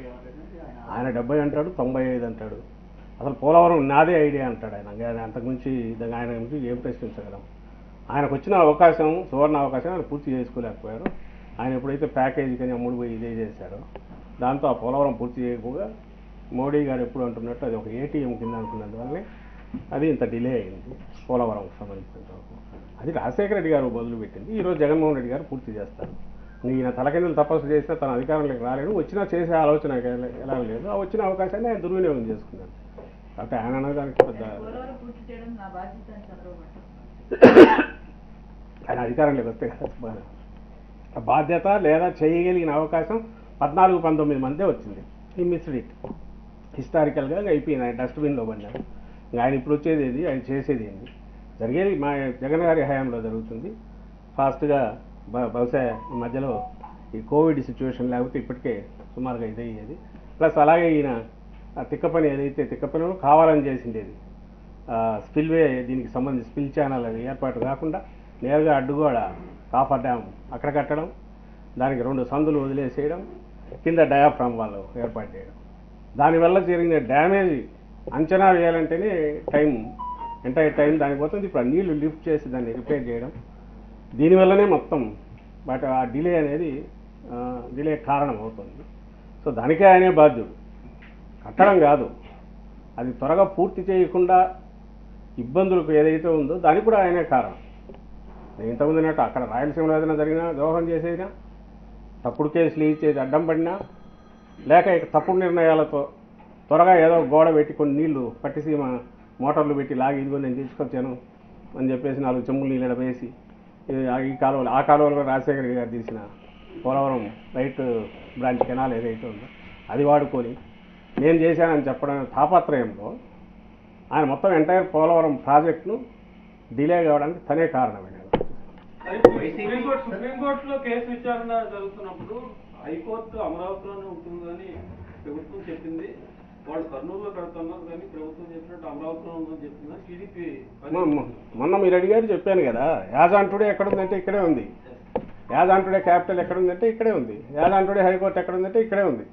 ఆయన డెబ్బై అంటాడు తొంభై ఐదు అంటాడు అసలు పోలవరం నాదే ఐడియా అంటాడు ఆయన ఇంకా అంతకుమించి ఇది ఆయన గురించి ఏం ప్రశ్నించగలం ఆయనకు వచ్చిన అవకాశం సువర్ణ అవకాశం ఆయన పూర్తి చేసుకోలేకపోయారు ఆయన ఎప్పుడైతే ప్యాకేజీ కానీ అమ్ముడు పోయి ఇదే చేశాడో దాంతో ఆ పోలవరం పూర్తి చేయకపోగా మోడీ గారు ఎప్పుడు అంటున్నట్టు అది ఒక ఏటీఎం కింద అనుకున్నందువల్లనే అది ఇంత డిలే అయింది పోలవరం సంబంధించినంత వరకు అది రాజశేఖర రెడ్డి గారు మొదలుపెట్టింది ఈరోజు జగన్మోహన్ రెడ్డి గారు పూర్తి చేస్తారు ఈయన తలకిందులు తపస్సు చేసినా తన అధికారంలోకి రాలేడు వచ్చినా చేసే ఆలోచన ఎలా- ఎలా లేదు ఆ వచ్చిన అవకాశాన్ని ఆయన దుర్వినియోగం చేసుకున్నాడు కాబట్టి ఆయన అనడానికి పెద్ద పోలవరం పూర్తి చేయడం నా బాధ్యత అని చంద్రబాబు అంటున్నారు. ఆయన అధికారంలోకి వస్తే కదా ఆ బాధ్యత లేదా చేయగలిగిన అవకాశం పద్నాలుగు పంతొమ్మిది మందే వచ్చింది ఈ మిస్డ్ ఇట్ హిస్టారికల్గా అయిపోయింది ఆయన డస్ట్బిన్లో పడినారు ఇంకా ఆయన ఇప్పుడు వచ్చేది ఏది ఆయన చేసేది ఏంది జరిగేది మా జగన్ గారి హయాంలో జరుగుతుంది ఫాస్ట్గా బ- బహుశా ఈ మధ్యలో ఈ కోవిడ్ సిచ్యువేషన్ లేకపోతే ఇప్పటికే సుమారుగా ఇదయ్యేది ప్లస్ అలాగే ఈయన ఆ తిక్క పని ఏదైతే తిక్క పనులు కావాలని చేసిండేది స్పిల్వే దీనికి సంబంధించి స్పిల్ ఛానల్ అది ఏర్పాటు కాకుండా నేరుగా అడ్డుగోడ కాఫర్ డ్యామ్ అక్కడ కట్టడం దానికి రెండు సందులు వదిలేసేయడం కింద డయాఫ్రామ్ వాళ్ళు ఏర్పాటు చేయడం దానివల్ల జరిగిన డ్యామేజ్ అంచనా వేయాలంటేనే టైం ఎంటైర్ టైం దానికి పోతుంది ఇప్పుడు ఆ నీళ్లు లిఫ్ట్ చేసి దాన్ని రిపేర్ చేయడం దీనివల్లనే మొత్తం బట్ ఆ డిలే అనేది డిలే కారణం అవుతుంది సో దానికే ఆయనే బాధ్యుడు కట్టడం కాదు అది త్వరగా పూర్తి చేయకుండా ఇబ్బందులకు ఏదైతే ఉందో దానికి కూడా ఆయనే కారణం నేను ఇంతకుముందు అన్నట్టు అక్కడ రాయలసీమలో ఏదైనా జరిగినా ద్రోహం చేసేదినా తప్పుడు కేసులు ఇచ్చేది అడ్డం పడినా లేక ఇక తప్పుడు నిర్ణయాలతో త్వరగా ఏదో గోడ పెట్టి కొన్ని నీళ్లు పట్టిసీమ మోటార్లు పెట్టి లాగి ఇదిగో నేను తీసుకొచ్చాను అని చెప్పేసి నాలుగు చెమ్ములు నీళ్ళు వేసి ఇది ఆ- ఈ కాలువలు ఆ కాలువలో రాజశేఖర రెడ్డి గారు తీసిన పోలవరం రైట్ బ్రాంచ్ కెనాల్ ఏదైతే ఉందో అది వాడుకొని నేను చేశానని చెప్పడం తాపత్రయంలో ఆయన మొత్తం ఎంటైర్ పోలవరం ప్రాజెక్టును డిలే కావడానికి తనే కారణమైన అది ఇప్పుడు సుప్రీంకోర్టు సుప్రీంకోర్టులో కేసు విచారణ జరుగుతున్నప్పుడు హైకోర్టు అమరావతిలోనే ఉంటుందని ప్రభుత్వం చెప్పింది వాళ్ళు కర్నూలులో కడుతున్నారు కానీ ప్రభుత్వం చెప్పినట్టు అమరావతిలో ఉందని చెప్పిందా టీడీపీ మొ- మొ- మొన్న మీరు అడిగారు చెప్పాను కదా యాజాంటుడే ఎక్కడుందంటే ఇక్కడే ఉంది యాజాంటుడే క్యాపిటల్ ఎక్కడుందంటే ఇక్కడే ఉంది యాజాంటుడే హైకోర్టు ఎక్కడుందంటే ఇక్కడే ఉంది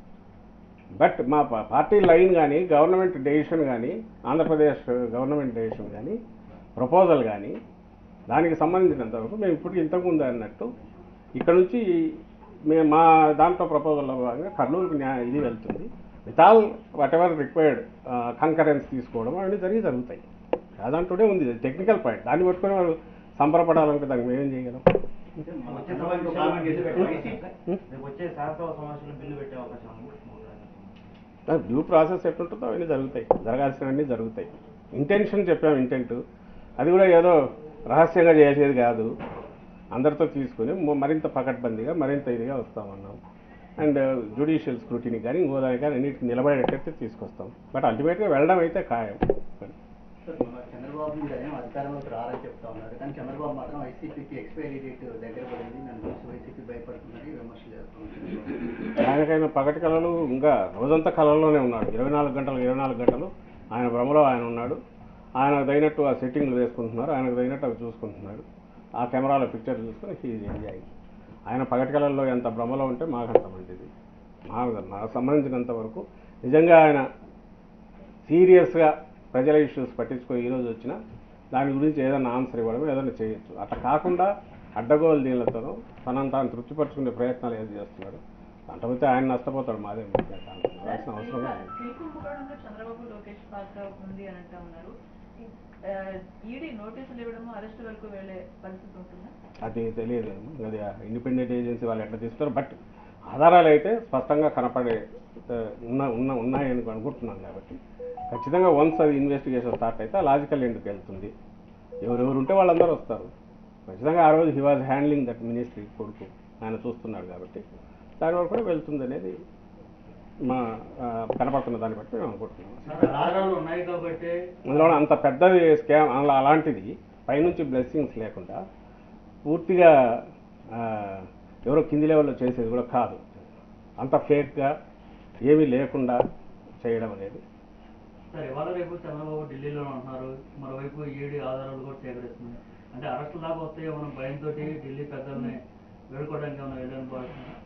బట్ మా పా- పార్టీ లైన్ కానీ గవర్నమెంట్ డెసిషన్ కానీ ఆంధ్రప్రదేశ్ గవర్నమెంట్ డెసిషన్ కానీ ప్రపోజల్ కానీ దానికి సంబంధించినంత వరకు మేము ఇప్పటికి ఇంతకుముందు అన్నట్టు ఇక్కడ నుంచి మేము మా దాంట్లో ప్రపోజల్లో భాగంగా కర్నూలుకు న్యా- ఇది వెళ్తుంది with all whatever required concurrence తీసుకోవడం అవన్నీ జరిగి జరుగుతాయి అదంటూనే ఉంది టెక్నికల్ పాయింట్ దాన్ని పట్టుకొని వాళ్ళు సంబరపడాలంటే దానికి మేమేం చేయగలం వచ్చే సభకు కామెంట్ చేసి వైసీపీ రేపు వచ్చే శాసనసభ సమావేశంలో బిల్లు పెట్టే అవకాశం ఉంది డ్యూ ప్రాసెస్ ఎట్లుంటుందో అవన్నీ జరుగుతాయి జరగాల్సినవన్నీ జరుగుతాయి ఇంటెన్షన్ చెప్పాం ఇంటెంట్ అది కూడా ఏదో రహస్యంగా చేసేది కాదు అందరితో తీసుకుని మ- మరింత పకడ్బందీగా మరింత ఇదిగా వస్తామన్నాం అండ్ జ్యుడిషియల్ స్క్రూటినీ కానీ ఇంకో దానికి కానీ అన్నిటికి నిలబడేటట్టు తీసుకొస్తాం బట్ అల్టిమేట్గా వెళ్ళడం అయితే ఖాయం చంద్రబాబు మీరు ఏం అధికారంలోకి రారని చెప్తా ఉన్నారు కానీ చంద్రబాబు మాత్రం వైసీపీకి ఎక్స్పైరీ డేట్ దగ్గర పడింది నన్ను చూసి వైసీపీ భయపడుతుందని విమర్శలు చేస్తున్నారు ఆయనకైనా పగటి కళలు ఇంకా రోజంతా కళల్లోనే ఉన్నాడు ఇరవై నాలుగు గంటలు ఇరవై నాలుగు గంటలు ఆయన భ్రమలో ఆయన ఉన్నాడు ఆయనకు తగినట్టు ఆ సెట్టింగ్లు వేసుకుంటున్నారు ఆయనకు తగినట్టు అవి చూసుకుంటున్నాడు ఆ కెమెరాలో పిక్చర్ చూసుకొని హీజ్ ఎంజాయ్ ఆయన పగటి కళల్లో ఎంత భ్రమలో ఉంటే మాకంత మంచిది మా నాకు సంబంధించినంత వరకు నిజంగా ఆయన సీరియస్గా ప్రజల ఇష్యూస్ పట్టించుకొని ఈరోజు వచ్చినా దాని గురించి ఏదైనా ఆన్సర్ ఇవ్వడం ఏదైనా చేయొచ్చు అట్లా కాకుండా అడ్డగోలు దీనిలతోనూ తనను తాను తృప్తిపరచుకునే ప్రయత్నాలు ఏది చేస్తున్నాడు దాంట్లో ఆయన నష్టపోతాడు మాదే రాసిన అవసరం లేదు. ఈ కుంభకోణంలో చంద్రబాబు లోకేష్ పాత్ర ఉంది అని అంటా ఉన్నారు ఈడీ నోటీసులు ఇవ్వడము అరెస్ట్ వరకు వెళ్ళే పరిస్థితి ఉంటుందా అది తెలియదు అది ఇండిపెండెంట్ ఏజెన్సీ వాళ్ళు ఎట్లా తీస్తారు బట్ ఆధారాలు అయితే స్పష్టంగా కనపడే ఆ, ఉన్న ఉన్న ఉన్నాయని అనుకుంటున్నాం కాబట్టి ఖచ్చితంగా వన్స్ అది ఇన్వెస్టిగేషన్ స్టార్ట్ అయితే లాజికల్ ఎండ్కి వెళ్తుంది ఎవరెవరు ఉంటే వాళ్ళందరూ వస్తారు ఖచ్చితంగా ఆ రోజు he was handling that ministry కొడుకు ఆయన చూస్తున్నాడు కాబట్టి దాని వరకు కూడా వెళ్తుంది అనేది మా ఆ, కనపడుతున్న దాన్ని బట్టి మేము అనుకుంటున్నాం ఆధారాలు ఉన్నాయి కాబట్టి అందులో అంత పెద్దది స్కామ్ అలా అలాంటిది పైనుంచి బ్లెస్సింగ్స్ లేకుండా పూర్తిగా ఆ, ఎవరో కింది లెవెల్లో చేసేది కూడా కాదు అంత ఫేక్గా ఏమీ లేకుండా చేయడం అనేది సార్ ఇవాళ రేపు చంద్రబాబు ఢిల్లీలో ఉంటున్నారు మరోవైపు ఈడీ ఆధారాలు కూడా సేకరిస్తుంది అంటే అరెస్టు దాకా వస్తాయో మనం భయంతో ఢిల్లీ పెద్దల్ని వేడుకోవడానికి ఏమైనా వెళ్ళని భావిస్తున్నారు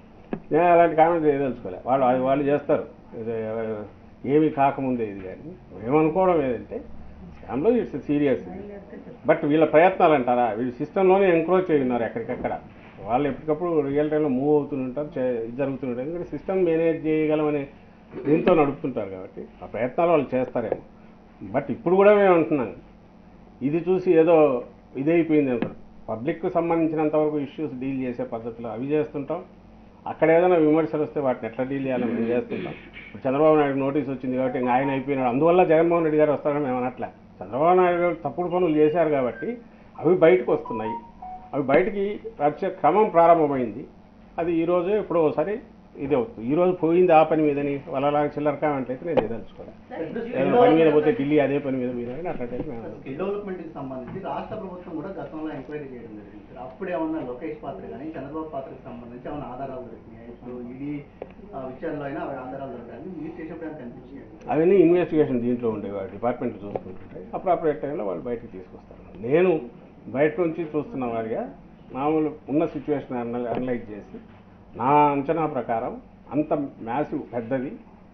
నేను అలాంటి కామెంట్ చేయదలుచుకోలే వాళ్ళు అది వాళ్ళు చేస్తారు ఇది, ఏమీ కాకముందే ఇది కానీ ఏమనుకోవడం ఏదంటే స్కామ్లో ఇట్స్ సీరియస్ బట్ వీళ్ళ ప్రయత్నాలు అంటారా వీళ్ళు సిస్టంలోనే ఎంక్రోచ్ అయి ఉన్నారు ఎక్కడికక్కడ వాళ్ళు ఎప్పటికప్పుడు రియల్ టైంలో మూవ్ అవుతుంటారు చే- ఇది జరుగుతుంటారు ఎందుకంటే సిస్టమ్ మేనేజ్ చేయగలమనే దీంతో నడుపుతుంటారు కాబట్టి ఆ ప్రయత్నాలు వాళ్ళు చేస్తారేమో బట్ ఇప్పుడు కూడా మేము అంటున్నాం ఇది చూసి ఏదో ఇదైపోయింది అనుకోండి పబ్లిక్కు సంబంధించినంత వరకు ఇష్యూస్ డీల్ చేసే పద్ధతిలో అవి చేస్తుంటాం అక్కడ ఏదైనా విమర్శలు వస్తే వాటిని ఎట్లా డీల్ చేయాలో మేము చేస్తుంటాం ఇప్పుడు చంద్రబాబు నాయుడు నోటీస్ వచ్చింది కాబట్టి ఇంకా ఆయన అయిపోయినాడు అందువల్ల జగన్మోహన్ రెడ్డి గారు వస్తారని మేము అనట్లే చంద్రబాబు నాయుడు గారు తప్పుడు పనులు చేశారు కాబట్టి అవి బయటకు వస్తున్నాయి అవి బయటికి వచ్చే క్రమం ప్రారంభమైంది అది ఈ రోజు ఎప్పుడో ఒకసారి ఇది అవుతుంది ఈ రోజు పోయింది ఆ పని మీదని వాళ్ళ చిల్లర కామెంట్ అయితే నేను చేయదలుచుకోవాలి సార్, ఈ ఏదైనా పని మీద పోతే ఢిల్లీ అదే పని మీద మీద అని అట్లయితే మేము స్కిల్ డెవలప్మెంట్ కి సంబంధించి రాష్ట్ర ప్రభుత్వం కూడా గతంలో ఎంక్వైరీ చేయడం జరిగింది సార్ అప్పుడు ఏమన్నా లోకేష్ పాత్ర కానీ చంద్రబాబు పాత్రకు సంబంధించి ఏమైనా ఆధారాలు దొరికినాయి ఇప్పుడు ఈడీ విచారణలో అయినా అవి ఆధారాలు దొరకాలి మీరు చేసేప్పుడు ఏమైనా కనిపించినాయి అవన్నీ ఇన్వెస్టిగేషన్ దీంట్లో ఉండేవాడు డిపార్ట్మెంట్ చూసుకుంటుంటాయి అప్రాపరేట్ టైంలో వాళ్ళు బయటకు తీసుకొస్తారు నేను బయట నుంచి చూస్తున్న వారిగా మామూలు ఉన్న సిచ్యువేషన్ అనలైజ్ చేసి నా అంచనా ప్రకారం అంత మ్యాసివ్ పెద్దది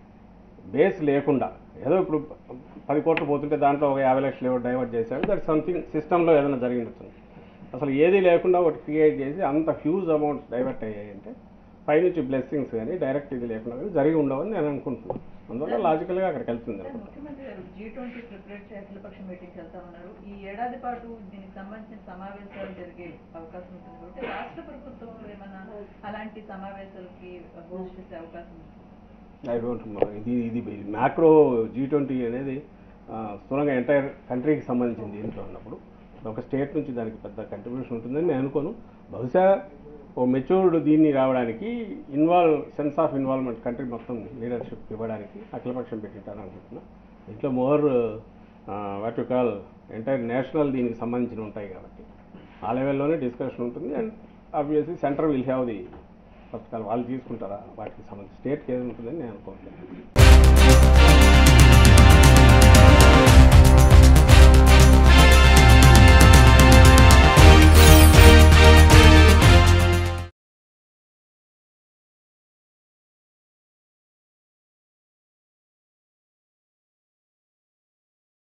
బేస్ లేకుండా ఏదో ఇప్పుడు పది కోట్లు పోతుంటే దాంట్లో ఒక యాభై లక్షలు ఏవో డైవర్ట్ చేశారు దట్ సంథింగ్ సిస్టంలో ఏదైనా జరిగిండొచ్చు అసలు ఏది లేకుండా ఒకటి క్రియేట్ చేసి అంత హ్యూజ్ అమౌంట్స్ డైవర్ట్ అయ్యాయంటే పైనుంచి బ్లెస్సింగ్స్ కానీ డైరెక్ట్ ఇది లేకుండా కానీ జరిగి ఉండవని నేను అనుకుంటున్నాను అందువల్ల లాజికల్గా అక్కడికి వెళ్తుంది సార్, ముఖ్యమంత్రి గారు జీ ట్వంటీ ప్రిపరేట్ అఖిలపక్ష మీటింగ్కి వెళ్తా ఉన్నారు ఈ ఏడాది పాటు దీనికి సంబంధించిన సమావేశాలు జరిగే అవకాశం ఉంటుంది కాబట్టి రాష్ట్ర ప్రభుత్వం ఏమన్నా అలాంటి సమావేశాలకి హోస్ట్ చేసే అవకాశం ఉంది ఐ డోంట్ నో ఇది ఇది మ్యాక్రో జీ ట్వంటీ అనేది ఆ, స్థూలంగా ఎంటైర్ కంట్రీకి సంబంధించింది దీంట్లో ఉన్నప్పుడు ఒక స్టేట్ నుంచి దానికి పెద్ద కంట్రిబ్యూషన్ ఉంటుందని నేను అనుకోను బహుశా ఓ మెచ్యూర్డ్ దీన్ని రావడానికి involve sense of involvement country మొత్తం లీడర్షిప్ ఇవ్వడానికి అఖిలపక్షం పెట్టింటారు అనుకుంటున్నా దీంట్లో more what you call entire national దీనికి సంబంధించిన ఉంటాయి కాబట్టి ఆ లెవెల్లోనే డిస్కషన్ ఉంటుంది and obviously center will have the పథకాలు వాళ్ళు తీసుకుంటారా వాటికి సంబంధించి స్టేట్కి ఏది ఉంటుందని నేను అనుకోవట్లేదు